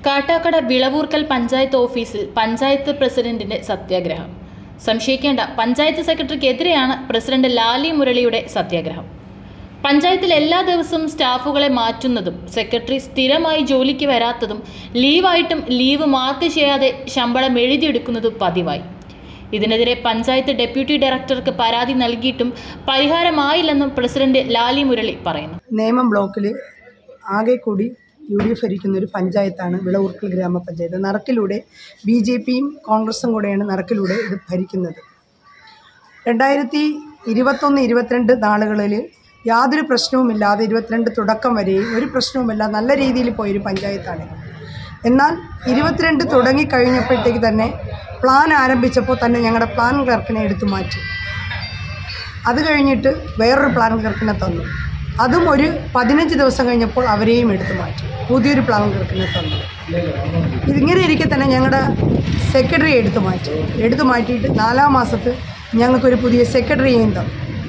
കാട്ടാക്കട വിളവൂർക്കൽ പഞ്ചായത്ത് ഓഫീസിൽ പഞ്ചായത്ത് പ്രസിഡന്റിന്റെ സത്യാഗ്രഹം സംശയിക്കേണ്ട പഞ്ചായത്ത് സെക്രട്ടറിക്കെതിരെയാണ് പ്രസിഡന്റ് ലാലി മുരളിയുടെ സത്യാഗ്രഹം പഞ്ചായത്തിൽ എല്ലാ ദിവസവും സ്റ്റാഫുകളെ മാറ്റുന്നതും സെക്രട്ടറി സ്ഥിരമായി ജോലിക്ക് വരാത്തതും ലീവായിട്ടും ലീവ് മാർക്ക് ചെയ്യാതെ ശമ്പളം എഴുതിയെടുക്കുന്നതും പതിവായി ഇതിനെതിരെ പഞ്ചായത്ത് ഡെപ്യൂട്ടി ഡയറക്ടർക്ക് പരാതി നൽകിയിട്ടും പരിഹാരമായില്ലെന്നും പ്രസിഡന്റ് ലാലി മുരളി പറയുന്നു നേമം ബ്ലോക്കിൽ ആകെ കൂടി യു ഡി എഫ് ഭരിക്കുന്ന ഒരു പഞ്ചായത്താണ് വിളവൂർക്കൽ ഗ്രാമപഞ്ചായത്ത് നറക്കിലൂടെ ബി ജെ പിയും കോൺഗ്രസും കൂടെയാണ് നറക്കിലൂടെ ഇത് ഭരിക്കുന്നത് രണ്ടായിരത്തി ഇരുപത്തൊന്ന് ഇരുപത്തിരണ്ട് നാളുകളിൽ യാതൊരു പ്രശ്നവുമില്ലാതെ ഇരുപത്തിരണ്ട് തുടക്കം വരെയും ഒരു പ്രശ്നവുമില്ലാതെ നല്ല രീതിയിൽ പോയൊരു പഞ്ചായത്താണ് എന്നാൽ ഇരുപത്തിരണ്ട് തുടങ്ങിക്കഴിഞ്ഞപ്പോഴത്തേക്ക് തന്നെ പ്ലാൻ ആരംഭിച്ചപ്പോൾ തന്നെ ഞങ്ങളുടെ പ്ലാൻ ക്ലർക്കിനെ എടുത്തു മാറ്റി അത് കഴിഞ്ഞിട്ട് വേറൊരു പ്ലാൻ ക്ലർക്കിനെ തന്നു അതും ഒരു പതിനഞ്ച് ദിവസം കഴിഞ്ഞപ്പോൾ അവരെയും എടുത്തു മാറ്റി പുതിയൊരു പ്ലാൻ ക്ലർക്കിനെ തന്നു ഇതിങ്ങനെ ഇരിക്കെ തന്നെ ഞങ്ങളുടെ സെക്രട്ടറി എടുത്തു മാറ്റി എടുത്തു മാറ്റിയിട്ട് നാലാം മാസത്ത് ഞങ്ങൾക്കൊരു പുതിയ സെക്രട്ടറിയെയും തന്നു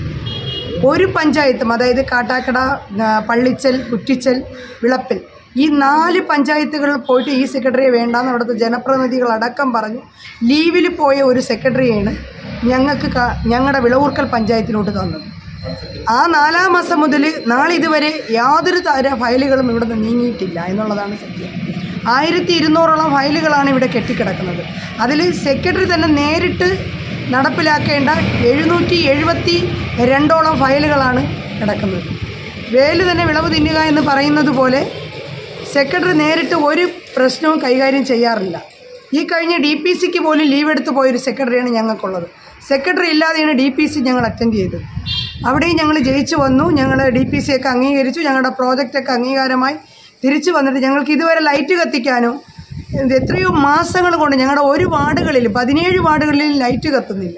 ഒരു പഞ്ചായത്തും അതായത് കാട്ടാക്കട ആ, പള്ളിച്ചൽ കുറ്റിച്ചൽ വിളപ്പിൽ ഈ നാല് പഞ്ചായത്തുകളിൽ പോയിട്ട് ഈ സെക്രട്ടറിയെ വേണ്ടാന്ന് അവിടുത്തെ ജനപ്രതിനിധികളടക്കം പറഞ്ഞു ലീവിൽ പോയ ഒരു സെക്രട്ടറിയാണ് ഞങ്ങൾക്ക് ക- ഞങ്ങളുടെ വിളവൂർക്കൽ പഞ്ചായത്തിലോട്ട് തന്നത് ആ നാലാം മാസം മുതൽ നാളിതുവരെ യാതൊരു തര ഫയലുകളും ഇവിടെ നിന്ന് നീങ്ങിയിട്ടില്ല എന്നുള്ളതാണ് സത്യം ആയിരത്തി ഇരുന്നൂറോളം ഫയലുകളാണ് ഇവിടെ കെട്ടിക്കിടക്കുന്നത് അതിൽ സെക്രട്ടറി തന്നെ നേരിട്ട് നടപ്പിലാക്കേണ്ട എഴുന്നൂറ്റി എഴുപത്തി രണ്ടോളം ഫയലുകളാണ് കിടക്കുന്നത് വേല് തന്നെ വിളവ് തിന്നുക എന്ന് പറയുന്നത് പോലെ സെക്രട്ടറി നേരിട്ട് ഒരു പ്രശ്നവും കൈകാര്യം ചെയ്യാറില്ല ഈ കഴിഞ്ഞ ഡി പി സിക്ക് പോലും ലീവ് എടുത്ത് പോയൊരു സെക്രട്ടറിയാണ് ഞങ്ങൾക്കുള്ളത് സെക്രട്ടറി ഇല്ലാതെയാണ് ഡി പി സി ഞങ്ങൾ അറ്റൻഡ് ചെയ്തത് അവിടെയും ഞങ്ങൾ ജയിച്ചു വന്നു ഞങ്ങൾ ഡി പി സി ഒക്കെ അംഗീകരിച്ചു ഞങ്ങളുടെ പ്രോജക്റ്റൊക്കെ അംഗീകാരമായി തിരിച്ചു വന്നിട്ട് ഞങ്ങൾക്ക് ഇതുവരെ ലൈറ്റ് കത്തിക്കാനോ ഇത് എത്രയോ മാസങ്ങൾ കൊണ്ട് ഞങ്ങളുടെ ഒരു വാർഡുകളിൽ പതിനേഴ് വാർഡുകളിൽ ലൈറ്റ് കത്തുന്നില്ല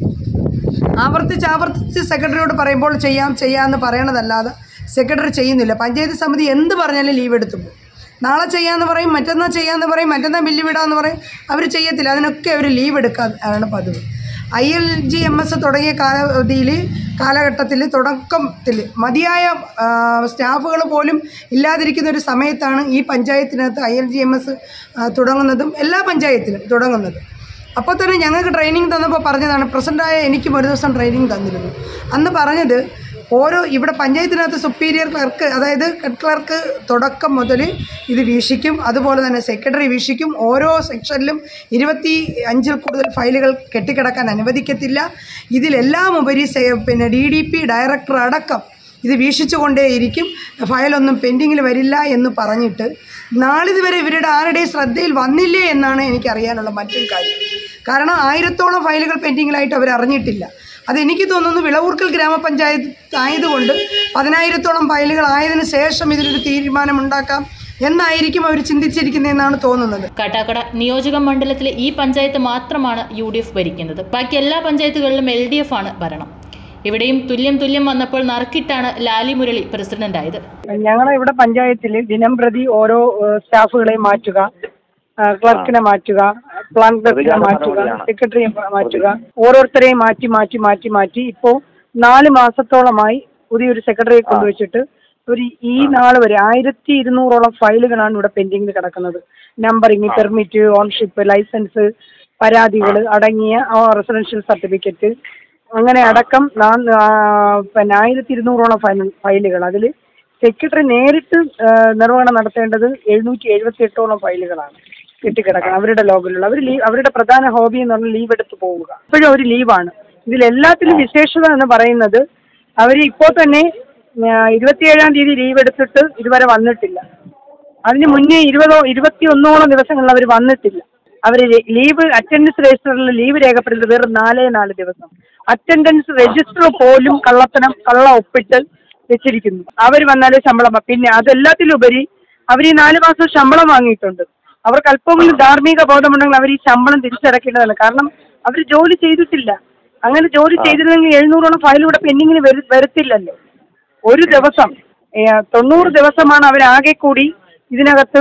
ആവർത്തിച്ച് ആവർത്തിച്ച് സെക്രട്ടറിയോട് പറയുമ്പോൾ ചെയ്യാം ചെയ്യാമെന്ന് പറയണതല്ലാതെ സെക്രട്ടറി ചെയ്യുന്നില്ല പഞ്ചായത്ത് സമിതി എന്ത് പറഞ്ഞാലും ലീവ് എടുത്തു പോകും നാളെ ചെയ്യാമെന്ന് പറയും മറ്റന്നാൾ ചെയ്യാമെന്ന് പറയും മറ്റന്നാൾ ബില്ല് വിടാമെന്ന് പറയും അവർ ചെയ്യത്തില്ല അതിനൊക്കെ അവർ ലീവ് എടുക്കാറാണ് പതിവ് I L G M S തുടങ്ങിയ കാലാവധിയിൽ കാലഘട്ടത്തിൽ തുടക്കത്തിൽ മതിയായ ആ, സ്റ്റാഫുകൾ പോലും ഇല്ലാതിരിക്കുന്ന ഒരു സമയത്താണ് ഈ പഞ്ചായത്തിനകത്ത് I L G M S തുടങ്ങുന്നതും എല്ലാ പഞ്ചായത്തിലും തുടങ്ങുന്നത് അപ്പോൾ തന്നെ ഞങ്ങൾക്ക് ട്രെയിനിങ് തന്നപ്പോൾ പറഞ്ഞതാണ് പ്രസൻ്റായ എനിക്കും ഒരു ദിവസം ട്രെയിനിങ് തന്നിരുന്നു അന്ന് പറഞ്ഞത് ഓരോ ഇവിടെ പഞ്ചായത്തിനകത്ത് സുപ്പീരിയർ ക്ലർക്ക് അതായത് ഹെഡ് ക്ലർക്ക് തുടക്കം മുതൽ ഇത് വീക്ഷിക്കും അതുപോലെ തന്നെ സെക്രട്ടറി വീക്ഷിക്കും ഓരോ സെക്ഷനിലും ഇരുപത്തി അഞ്ചിൽ കൂടുതൽ ഫയലുകൾ കെട്ടിക്കിടക്കാൻ അനുവദിക്കത്തില്ല ഇതിലെല്ലാം ഉപരി സെ- പിന്നെ ഡി ഡി പി ഡയറക്ടർ അടക്കം ഇത് വീക്ഷിച്ചുകൊണ്ടേയിരിക്കും ഫയലൊന്നും പെൻഡിങ്ങിൽ വരില്ല എന്ന് പറഞ്ഞിട്ട് നാളിതുവരെ ഇവരുടെ ആരുടെയും ശ്രദ്ധയിൽ വന്നില്ലേ എന്നാണ് എനിക്കറിയാനുള്ള മറ്റൊരു കാര്യം കാരണം ആയിരത്തോളം ഫയലുകൾ പെൻഡിങ്ങിലായിട്ട് അവർ അറിഞ്ഞിട്ടില്ല അതെനിക്ക് തോന്നുന്നു വിളവൂർക്കൽ ഗ്രാമപഞ്ചായത്ത് ആയതുകൊണ്ട് പതിനായിരത്തോളം ഫയലുകൾ ആയതിനു ശേഷം ഇതിലൊരു തീരുമാനമുണ്ടാക്കാം എന്നായിരിക്കും അവർ ചിന്തിച്ചിരിക്കുന്നതെന്നാണ് തോന്നുന്നത് കാട്ടാക്കട നിയോജക മണ്ഡലത്തിലെ ഈ പഞ്ചായത്ത് മാത്രമാണ് യു ഡി എഫ് ഭരിക്കുന്നത് ബാക്കി എല്ലാ പഞ്ചായത്തുകളിലും എൽ ഡി എഫ് ആണ് ഭരണം ഇവിടെയും തുല്യം തുല്യം വന്നപ്പോൾ നറുക്കിട്ടാണ് ലാലി മുരളി പ്രസിഡന്റായത് ഞങ്ങളെ ഇവിടെ പഞ്ചായത്തിൽ ദിനം പ്രതി ഓരോ ഏഹ്, സ്റ്റാഫുകളെ മാറ്റുക ആ, ക്ലർക്കിനെ മാറ്റുക പ്ലാൻ ക്ലർക്കിനെ മാറ്റുക സെക്രട്ടറിയെ മാറ്റുക ഓരോരുത്തരെയും മാറ്റി മാറ്റി മാറ്റി മാറ്റി ഇപ്പോൾ നാല് മാസത്തോളമായി പുതിയൊരു സെക്രട്ടറിയെ കൊണ്ടുവച്ചിട്ട് ഒരു ഈ നാൾ വരെ ആയിരത്തി ഇരുന്നൂറോളം ഫയലുകളാണ് ഇവിടെ പെൻഡിങ്ങിൽ കിടക്കുന്നത് നമ്പറിങ് പെർമിറ്റ് ഓൺഷിപ്പ് ലൈസൻസ് പരാതികൾ അടങ്ങിയ റെസിഡൻഷ്യൽ സർട്ടിഫിക്കറ്റ് അങ്ങനെ അടക്കം നാ- ആ, പിന്നെ ആയിരത്തി ഇരുന്നൂറോളം ഫയൽ ഫയലുകൾ അതിൽ സെക്രട്ടറി നേരിട്ട് ആ, നിർവഹണം നടത്തേണ്ടത് എഴുന്നൂറ്റി എഴുപത്തി എട്ടോളം ഫയലുകളാണ് കെട്ടിക്കിടക്കുന്നത് അവരുടെ ലോഗിലുള്ള അവർ ലീവ് അവരുടെ പ്രധാന ഹോബി എന്ന് പറഞ്ഞാൽ ലീവ് എടുത്ത് പോവുക ഇപ്പോഴും ഒരു ലീവാണ് ഇതിലെല്ലാത്തിലും വിശേഷത എന്ന് പറയുന്നത് അവർ ഇപ്പോൾ തന്നെ ആ, ഇരുപത്തിയേഴാം തീയതി ലീവ് എടുത്തിട്ട് ഇതുവരെ വന്നിട്ടില്ല അതിന് മുന്നേ ഇരുപതോ ഇരുപത്തി ഒന്നോളം ദിവസങ്ങളിൽ അവർ വന്നിട്ടില്ല അവർ ലീവ് അറ്റൻഡൻസ് രജിസ്റ്ററിൽ ലീവ് രേഖപ്പെടുന്നത് വെറും നാലേ നാല് ദിവസം അറ്റൻഡൻസ് രജിസ്റ്റർ പോലും കള്ളത്തനം കള്ള ഒപ്പിട്ട് വെച്ചിരിക്കുന്നു അവർ വന്നാലേ ശമ്പളം വാ- പിന്നെ അതെല്ലാത്തിലുപരി അവർ ഈ നാല് മാസം ശമ്പളം വാങ്ങിയിട്ടുണ്ട് അവർക്ക് അല്പമെങ്കിലും ധാർമ്മിക ബോധമുണ്ടെങ്കിൽ അവർ ഈ ശമ്പളം തിരിച്ചടക്കേണ്ടതാണ് കാരണം അവർ ജോലി ചെയ്തിട്ടില്ല അങ്ങനെ ജോലി ചെയ്തിരുന്നെങ്കിൽ എഴുന്നൂറോളം ഫയൽ ഇവിടെ പെൻഡിങ്ങിന് വരു വരത്തില്ലല്ലോ ഒരു ദിവസം ഏ, തൊണ്ണൂറ് ദിവസമാണ് അവരാകെ കൂടി ഇതിനകത്ത്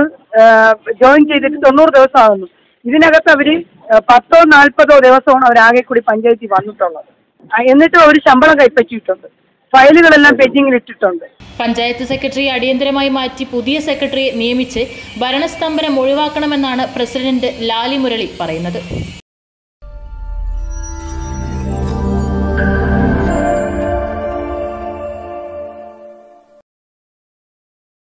ജോയിൻ ചെയ്തിട്ട് തൊണ്ണൂറ് ദിവസമാകുന്നു ഇതിനകത്ത് അവർ പത്തോ നാൽപ്പതോ ദിവസമാണ് അവരാകെ കൂടി പഞ്ചായത്തിൽ വന്നിട്ടുള്ളത് ആ, എന്നിട്ടും അവർ ശമ്പളം കൈപ്പറ്റിയിട്ടുണ്ട് ഫയലുകളെല്ലാം പെൻഡിങ്ങിൽ ഇട്ടിട്ടുണ്ട് പഞ്ചായത്ത് സെക്രട്ടറി അടിയന്തരമായി മാറ്റി പുതിയ സെക്രട്ടറിയെ നിയമിച്ച് ഭരണസ്തംഭനം ഒഴിവാക്കണമെന്നാണ് പ്രസിഡന്റ് ലാലി മുരളി പറയുന്നത്